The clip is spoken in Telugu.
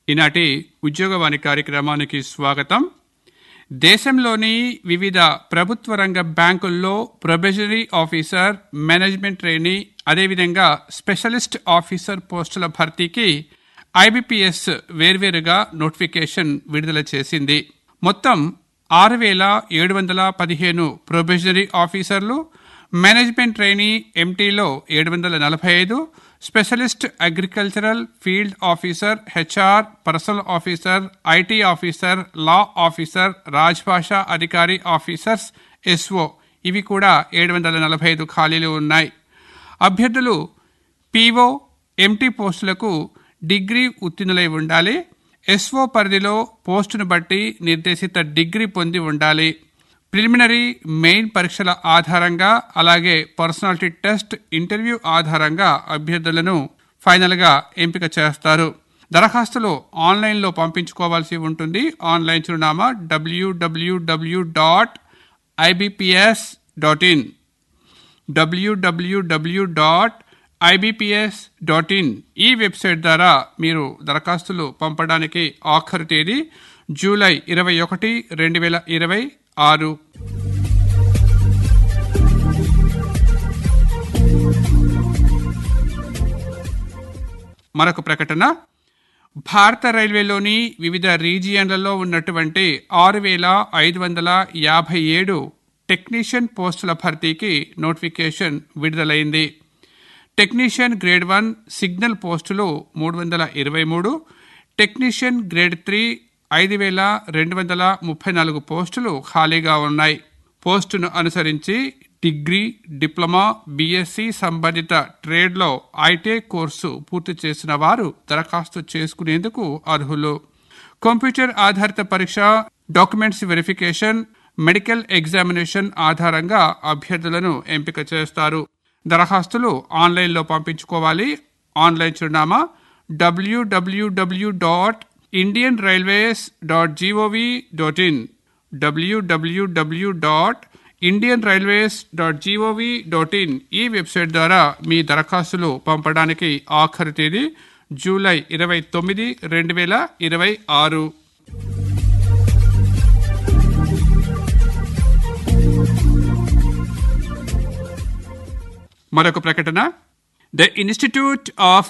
ఈనాటి ఉద్యోగవాణి కార్యక్రమానికి స్వాగతం దేశంలోని వివిధ ప్రభుత్వ రంగ బ్యాంకుల్లో ప్రొబెషనరీ ఆఫీసర్ మేనేజ్మెంట్ ట్రైనీ అదేవిధంగా స్పెషలిస్ట్ ఆఫీసర్ పోస్టుల భర్తీకి ఐబిపిఎస్ వేర్వేరుగా నోటిఫికేషన్ విడుదల చేసింది మొత్తం ఆరు వేల ఏడు వందల పదిహేను ప్రొబెషనరీ ఆఫీసర్లు మేనేజ్మెంట్ ట్రైనీ ఎంటీలో ఏడు వందల నలభై ఐదు specialist agricultural field officer HR personnel officer IT officer law officer Rajbhasha అధికారి ఆఫీసర్స్ ఎస్ఓ ఇవి కూడా ఏడు వందల నలభై ఐదు ఖాళీలు ఉన్నాయి అభ్యర్థులు పీఓ ఎంటీ పోస్టులకు డిగ్రీ ఉత్తీర్ణులై ఉండాలి ఎస్ఓ పరిధిలో పోస్టును బట్టి నిర్దేశిత డిగ్రీ పొంది ఉండాలి ప్రిలిమినరీ మెయిన్ పరీక్షల ఆధారంగా అలాగే పర్సనాలిటీ టెస్ట్ ఇంటర్వ్యూ ఆధారంగా అభ్యర్థులను ఫైనల్గా ఎంపిక చేస్తారు దరఖాస్తులు ఆన్లైన్లో పంపించుకోవాల్సి ఉంటుంది ఆన్లైన్ చిరునామా W W W dot IBPS dot in W W W dot IBPS dot in ఈ వెబ్సైట్ ద్వారా మీరు దరఖాస్తులు పంపడానికి ఆఖరు తేదీ జూలై ఇరవై ఒకటి రెండు వేల ఇరవై ఆరు మరొక ప్రకటన భారత రైల్వేలోని వివిధ రీజియన్లలో ఉన్నటువంటి ఆరు వేల ఐదు వందల యాభై ఏడు టెక్నీషియన్ పోస్టుల భర్తీకి నోటిఫికేషన్ విడుదలైంది టెక్నీషియన్ గ్రేడ్ వన్ సిగ్నల్ పోస్టులు మూడు వందల ఇరవై మూడు టెక్నీషియన్ గ్రేడ్ త్రీ ఐదు వేల రెండు వందల ముప్పై నాలుగు పోస్టులు ఖాళీగా ఉన్నాయి పోస్టును అనుసరించి డిగ్రీ డిప్లొమా బీఎస్సీ సంబంధిత ట్రేడ్లో ఐటీ కోర్సు పూర్తి చేసిన వారు దరఖాస్తు చేసుకునేందుకు అర్హులు కంప్యూటర్ ఆధారిత పరీక్ష డాక్యుమెంట్స్ వెరిఫికేషన్ మెడికల్ ఎగ్జామినేషన్ ఆధారంగా అభ్యర్థులను ఎంపిక చేస్తారు దరఖాస్తులు ఆన్లైన్లో పంపించుకోవాలి ఆన్లైన్ చిరునామా W W W dot Indian railways dot G O V dot in W W W dot Indian railways dot G O V dot in ఈ వెబ్సైట్ ద్వారా మీ దరఖాస్తులు పంపడానికి ఆఖరి తేదీ జూలై ఇరవై తొమ్మిది రెండు వేల ఇరవై ఆరు మరొక ప్రకటన ద ఇన్స్టిట్యూట్ ఆఫ్